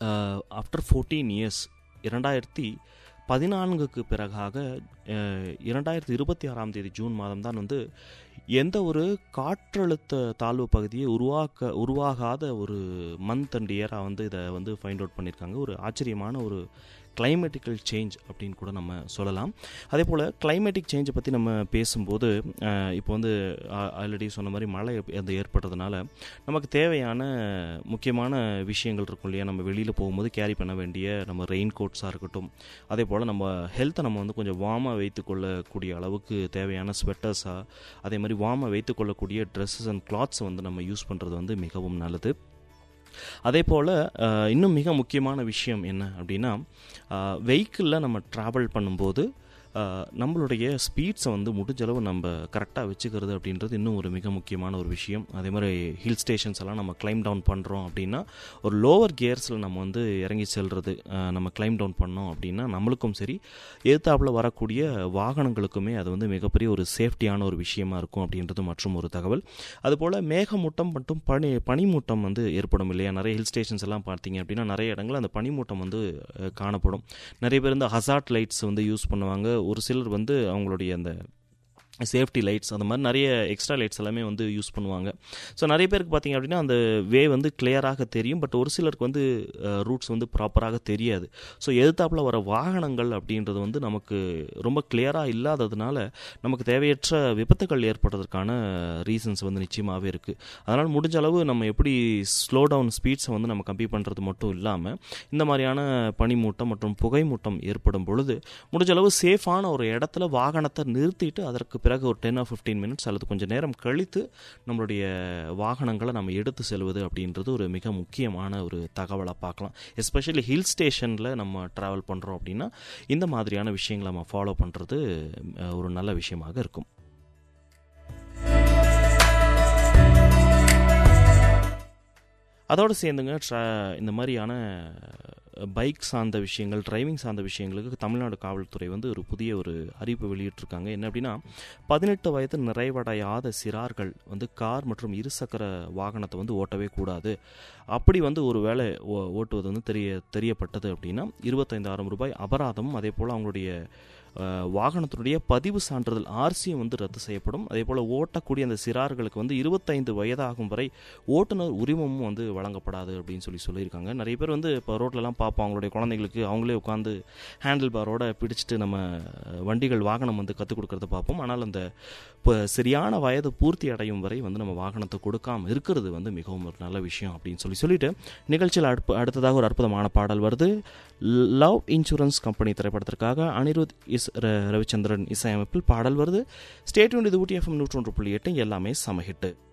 after fourteen years இரண்டாயிரத்தி பதினான்குக்கு பிறகாக அஹ், இரண்டாயிரத்தி இருபத்தி ஆறாம் தேதி ஜூன் மாதம் தான் வந்து எந்த ஒரு காற்றழுத்த தாழ்வு பகுதியை உருவாக்க உருவாகாத ஒரு மந்த் அண்ட் இயராக வந்து இதை வந்து ஃபைண்ட் அவுட் பண்ணியிருக்காங்க ஒரு ஆச்சரியமான ஒரு கிளைமேட்டிக்கல் சேஞ்ச் அப்படின்னு கூட நம்ம சொல்லலாம் அதே போல் கிளைமேட்டிக் சேஞ்சை பற்றி நம்ம பேசும்போது அஹ், இப்போ வந்து ஆல்ரெடி சொன்ன மாதிரி மழை அந்த ஏற்படுறதுனால நமக்கு தேவையான முக்கியமான விஷயங்கள் இருக்கும் இல்லையா நம்ம வெளியில் போகும்போது கேரி பண்ண வேண்டிய நம்ம ரெயின் கோட்ஸாக இருக்கட்டும் அதே போல் நம்ம ஹெல்த்தை நம்ம வந்து கொஞ்சம் வார்மாக வைத்துக்கொள்ளக்கூடிய அளவுக்கு தேவையான ஸ்வெட்டர்ஸாக அதே மாதிரி வார்மாக வைத்துக்கொள்ளக்கூடிய ட்ரெஸ்ஸஸ் அண்ட் கிளாத்ஸை வந்து நம்ம யூஸ் பண்ணுறது வந்து மிகவும் நல்லது அதே போல் இன்னும் மிக முக்கியமான விஷயம் என்ன அப்படின்னா வெஹிக்கிளில் நம்ம ட்ராவல் பண்ணும்போது அஹ், நம்மளுடைய ஸ்பீட்ஸை வந்து முடிஞ்சளவு நம்ம கரெக்டாக வச்சுக்கிறது அப்படின்றது இன்னும் ஒரு மிக முக்கியமான ஒரு விஷயம் அதே மாதிரி ஹில் ஸ்டேஷன்ஸ் எல்லாம் நம்ம கிளைம் டவுன் பண்ணுறோம் அப்படின்னா ஒரு லோவர் கியர்ஸில் நம்ம வந்து இறங்கி செல்றது அஹ், நம்ம கிளைம் டவுன் பண்ணோம் அப்படின்னா நம்மளுக்கும் சரி எதிர்த்தாப்புல வரக்கூடிய வாகனங்களுக்குமே அது வந்து மிகப்பெரிய ஒரு சேஃப்டியான ஒரு விஷயமா இருக்கும் அப்படின்றது மற்றும் ஒரு தகவல் அதுபோல் மேகமூட்டம் மற்றும் பனி பனிமூட்டம் வந்து ஏற்படும் இல்லையா நிறைய ஹில் ஸ்டேஷன்ஸ் எல்லாம் பார்த்தீங்க அப்படின்னா நிறைய இடங்கள் அந்த பனிமூட்டம் வந்து அஹ், காணப்படும் நிறைய பேர் இந்த ஹசார்ட் லைட்ஸ் வந்து யூஸ் பண்ணுவாங்க ஒரு சிலர் வந்து அவங்களுடைய அந்த சேஃப்டி லைட்ஸ் அந்த மாதிரி நிறைய எக்ஸ்ட்ரா லைட்ஸ் எல்லாமே வந்து யூஸ் பண்ணுவாங்க ஸோ நிறைய பேருக்கு பார்த்தீங்க அப்படின்னா அந்த வே வந்து கிளியராக தெரியும் பட் ஒரு சிலருக்கு வந்து ரூட்ஸ் வந்து ப்ராப்பராக தெரியாது ஸோ எதிர்த்தாப்புல வர வாகனங்கள் அப்படின்றது வந்து நமக்கு ரொம்ப கிளியராக இல்லாததுனால நமக்கு தேவையற்ற விபத்துகள் ஏற்படுறதுக்கான ரீசன்ஸ் வந்து நிச்சயமாகவே இருக்குது அதனால் முடிஞ்ச அளவு நம்ம எப்படி ஸ்லோ டவுன் ஸ்பீட்ஸை வந்து நம்ம கம்மி பண்ணுறது மட்டும் இல்லாமல் இந்த மாதிரியான பனிமூட்டம் மற்றும் புகைமூட்டம் ஏற்படும் பொழுது முடிஞ்ச அளவு சேஃபான ஒரு இடத்துல வாகனத்தை நிறுத்திட்டு அதற்கு பிறகு ஒரு டென் ஆர் ஃபிஃப்டீன் மினிட்ஸ் அல்லது கொஞ்சம் நேரம் கழித்து நம்மளுடைய வாகனங்களை நம்ம எடுத்து செல்வது அப்படின்றது ஒரு மிக முக்கியமான ஒரு தகவலாக பார்க்கலாம் எஸ்பெஷலி ஹில் ஸ்டேஷனில் நம்ம ட்ராவல் பண்ணுறோம் அப்படின்னா இந்த மாதிரியான விஷயங்களை நம்ம ஃபாலோ பண்ணுறது ஒரு நல்ல விஷயமாக இருக்கும் அதோடு சேர்ந்துங்க ட்ரா இந்த மாதிரியான பைக் சார்ந்த விஷயங்கள் டிரைவிங் சார்ந்த விஷயங்களுக்கு தமிழ்நாடு காவல்துறை வந்து ஒரு புதிய ஒரு அறிவிப்பு வெளியிட்டிருக்காங்க என்ன அப்படின்னா பதினெட்டு வயது நிறைவடையாத சிறார்கள் வந்து கார் மற்றும் இருசக்கர வாகனத்தை வந்து ஓட்டவே கூடாது அப்படி வந்து ஒரு வேளை ஓ- ஓட்டுவது வந்து தெரிய தெரியப்பட்டது அப்படின்னா இருபத்தைந்தாயிரம் ரூபாய் அபராதமும் அதே போல் அவங்களுடைய அஹ், வாகனத்தினுடைய பதிவு சான்றிதழ் ஆர்சியும் வந்து ரத்து செய்யப்படும் அதே போல் ஓட்டக்கூடிய அந்த சிறார்களுக்கு வந்து இருபத்தைந்து வயதாகும் வரை ஓட்டுநர் உரிமமும் வந்து வழங்கப்படாது அப்படின்னு சொல்லி சொல்லியிருக்காங்க நிறைய பேர் வந்து இப்போ ரோட்லலாம் பார்ப்போம் அவங்களுடைய குழந்தைங்களுக்கு அவங்களே உட்காந்து ஹேண்டில் பாரோட பிடிச்சிட்டு நம்ம அஹ், வண்டிகள் வாகனம் வந்து கற்றுக் கொடுக்கறத பார்ப்போம் ஆனால் அந்த இப்போ சரியான வயது பூர்த்தி அடையும் வரை வந்து நம்ம வாகனத்தை கொடுக்காம இருக்கிறது வந்து மிகவும் ஒரு நல்ல விஷயம் அப்படின்னு சொல்லி சொல்லிட்டு நிகழ்ச்சியில் அடுப்பு அடுத்ததாக ஒரு அற்புதமான பாடல் வருது லவ் இன்சூரன்ஸ் கம்பெனி திரைப்படத்திற்காக அனிருத் இஸ் ர- ரவிச்சந்திரன் இசையமைப்பில் பாடல் வருது ஸ்டேட் இது ஊட்டி எஃப்எம் நூற்றொன்று புள்ளி எட்டு எல்லாமே சமஹிட்டு